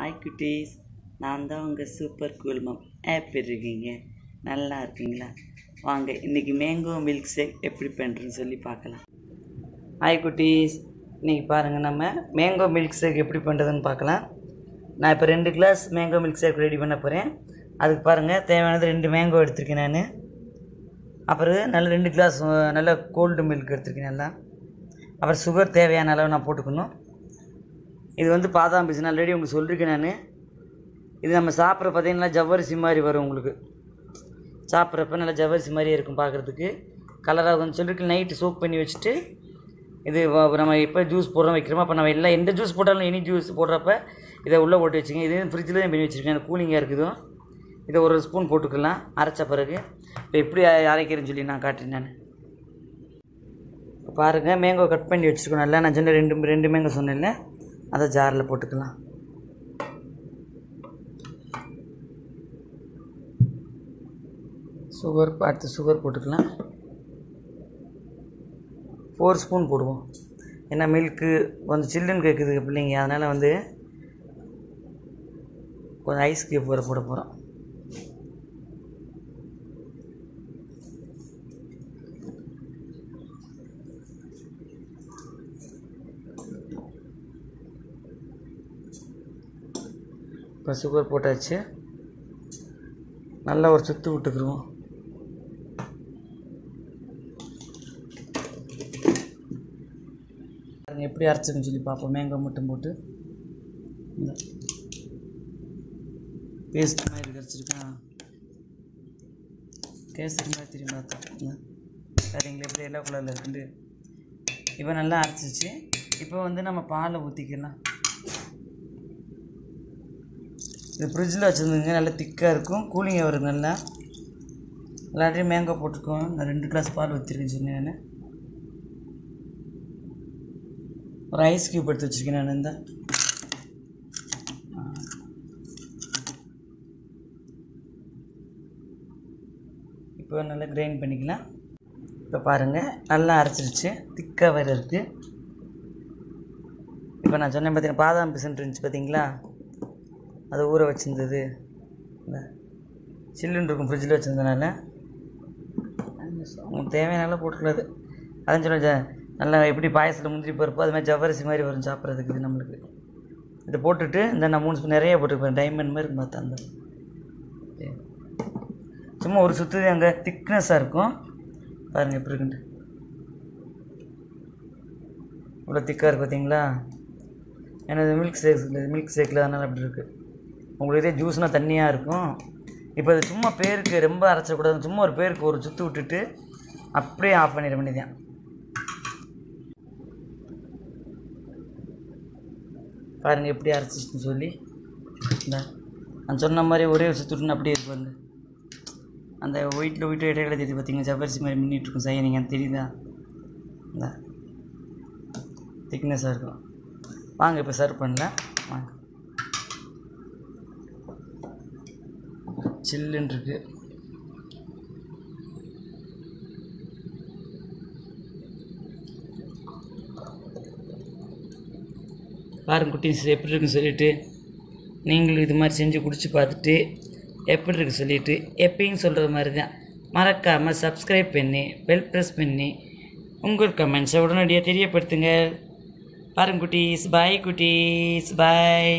Hi குட்டீஸ் நான் தான் உங்கள் சூப்பர் கூல் மம் எப்படி இருக்கீங்க நல்லா இருக்கீங்களா வாங்க இன்றைக்கி மேங்கோ மில்க் ஷேக் எப்படி பண்ணுறதுன்னு சொல்லி பார்க்கலாம் ஹாய் குட்டீஸ் இன்றைக்கி பாருங்கள் நம்ம மேங்கோ மில்க் ஷேக் எப்படி பண்ணுறதுன்னு பார்க்கலாம் நான் இப்போ ரெண்டு glass mango milkshake ready பண்ண போகிறேன் அதுக்கு பாருங்கள் தேவையானது ரெண்டு மேங்கோ எடுத்திருக்கேன் நான் அப்புறம் நல்ல ரெண்டு கிளாஸ் நல்ல கோல்டு மில்க் எடுத்திருக்கேன் நல்லா அப்புறம் சுகர் தேவையான அளவு நான் போட்டுக்கணும் இது வந்து பாதாம் பிசின் ஆல்ரெடி உங்களுக்கு சொல்லியிருக்கேன் நான் இது நம்ம சாப்பிட்ற பார்த்தீங்கன்னா ஜவ்வரிசி மாதிரி வரும் உங்களுக்கு சாப்பிட்றப்ப நல்லா ஜவ்வரிசி மாதிரியே இருக்கும் பார்க்குறதுக்கு கலராக கொஞ்சம் சொல்லியிருக்கு நைட்டு சோக் பண்ணி வச்சுட்டு இது வ- நம்ம எப்போ ஜூஸ் போடுறோம் வைக்கிறோமோ அப்போ நம்ம எல்லாம் எந்த ஜூஸ் போட்டாலும் எனி ஜூஸ் போடுறப்ப இதை உள்ளே போட்டு வச்சுங்க இது ஃப்ரிட்ஜில் தான் பண்ணி வச்சுருக்கேன் கூலிங்காக இருக்குது இதை ஒரு ஸ்பூன் போட்டுக்கலாம் அரைச்ச பிறகு இப்போ எப்படி அ- அரைக்கிறேன்னு சொல்லி நான் காட்டுறேன் நான் இப்போ பாருங்கள் மேங்கோ கட் பண்ணி வச்சுருக்கோம் நல்லா நான் சொன்ன ரெண்டு ரெண்டு மேங்கோ சொன்னேன்ல அதை ஜாரில் போட்டுக்கலாம் சுகர் அடுத்து சுகர் போட்டுக்கலாம் ஃபோர் ஸ்பூன் போடுவோம் ஏன்னா மில்க்கு கொஞ்சம் சில்லுன்னு கேட்குது பிள்ளைங்க அதனால் வந்து கொஞ்சம் ஐஸ் கியூப் வர போட போகிறோம் இப்போ சுகர் போட்டாச்சு நல்லா ஒரு சுற்று விட்டுக்குருவோம் பாருங்க எப்படி அரைச்சிருக்குன்னு சொல்லி பார்ப்போம் மேங்கோ மட்டும் போட்டு இந்த பேஸ்ட் மாதிரி கரைச்சிருக்கேன் கேசரி மாதிரி திரும்பி பார்த்தா சரிங்களா எப்படி எல்லோ கலரில் இருக்குண்டு இப்போ நல்லா அரைச்சிச்சு இப்போ வந்து நம்ம பாலை ஊற்றிக்கலாம் இது ஃப்ரிட்ஜில் வச்சுருந்துங்க நல்லா திக்காக இருக்கும் கூலிங்காக வரும் நல்லா எல்லாத்தையும் மேங்கோ போட்டுருக்கோம் நான் ரெண்டு கிளாஸ் பால் ஊற்றிருக்கேன்னு சொன்னேன் நான் ஒரு ஐஸ் கியூப் எடுத்து வச்சுருக்கேன் நான் இந்த இப்போ நல்லா கிரைண்ட் பண்ணிக்கலாம் இப்போ பாருங்கள் நல்லா அரைச்சிருச்சு திக்காக வேறு இருக்குது இப்போ நான் சொன்னேன் பார்த்தீங்கன்னா பாதாம் பிசன்ட் இருந்துச்சு பார்த்தீங்களா அது ஊற வச்சிருந்தது இந்த சில்லுன்னு இருக்கும் ஃப்ரிட்ஜில் வச்சுருந்தனால உங்களுக்கு தேவையான போட்டுக்கூடாது அதான் சொல்ல நல்லா எப்படி பாயசத்தில் முந்திரி பருப்பு அது மாதிரி ஜவ்வரிசி மாதிரி வரும் சாப்பிட்றதுக்கு இது நம்மளுக்கு இதை போட்டுட்டு இந்த நான் மூணு ஸ்பூன் நிறைய போட்டுருப்பேன் டைமண்ட் மாதிரி இருக்கும் பார்த்தா அந்த சரி. சும்மா ஒரு சுற்று அங்கே திக்னஸாக இருக்கும் பாருங்கள் எப்படி இருக்குன்ட்டு இவ்வளோ திக்காக இருக்குது பார்த்தீங்களா ஏன்னா இது மில்க் ஷேக்ஸ் இல்லை மில்க் ஷேக்கில் அதனால் அப்படி இருக்குது உங்களுக்கு இதே ஜூஸ்னால் தண்ணியாக இருக்கும் இப்போ இது சும்மா பேருக்கு ரொம்ப அரைச்சக்கூடாது சும்மா ஒரு பேருக்கு ஒரு சுற்று விட்டுட்டு அப்படியே ஆஃப் பண்ணிட வேண்டியதான் பாருங்கள் எப்படி அரைச்சிச்சுன்னு சொல்லி இந்த நான் சொன்ன மாதிரி ஒரே ஒரு சுற்று விட்டுன்னு அப்படியே இருக்கு பாருங்க அந்த ஒயிட்டில் ஒயிட் இடையில தெரியுது பார்த்தீங்க ஜவ்வரிசி மாதிரி மின்னிட்டு இருக்கும் செய்ய நீங்கள் தெரியுதா இந்த திக்னஸாக இருக்கும் வாங்க இப்போ சர்வ் பண்ணல வாங்க சில்லுன்னு இருக்கு பாருங்க குட்டீஸ் எப்படி இருக்குன்னு சொல்லிட்டு நீங்களும் இது மாதிரி செஞ்சு குடிச்சு பார்த்துட்டு எப்படி இருக்கு சொல்லிட்டு எப்பயும் சொல்கிற மாதிரி தான் மறக்காமல் சப்ஸ்கிரைப் பண்ணி பெல் ப்ரெஸ் பண்ணி உங்கள் கமெண்ட்ஸை உடனடியாக தெரியப்படுத்துங்க பாருங்க குட்டீஸ் பாய் குட்டீஸ் பாய்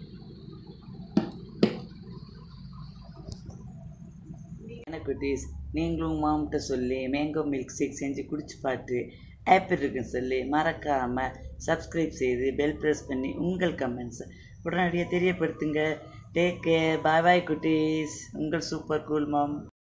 என்ன குட்டீஸ் நீங்களும் மாம்கிட்ட சொல்லி மேங்கோ மில்க் ஷேக் செஞ்சு குடிச்சு பார்த்து எப்படி இருக்குன்னு சொல்லி மறக்காமல் சப்ஸ்கிரைப் செய்து பெல் ப்ரெஸ் பண்ணி உங்கள் கமெண்ட்ஸை உடனடியாக தெரியப்படுத்துங்க டேக் கேர் பாய் பாய் குட்டீஸ் உங்கள் சூப்பர் கூல் மாம்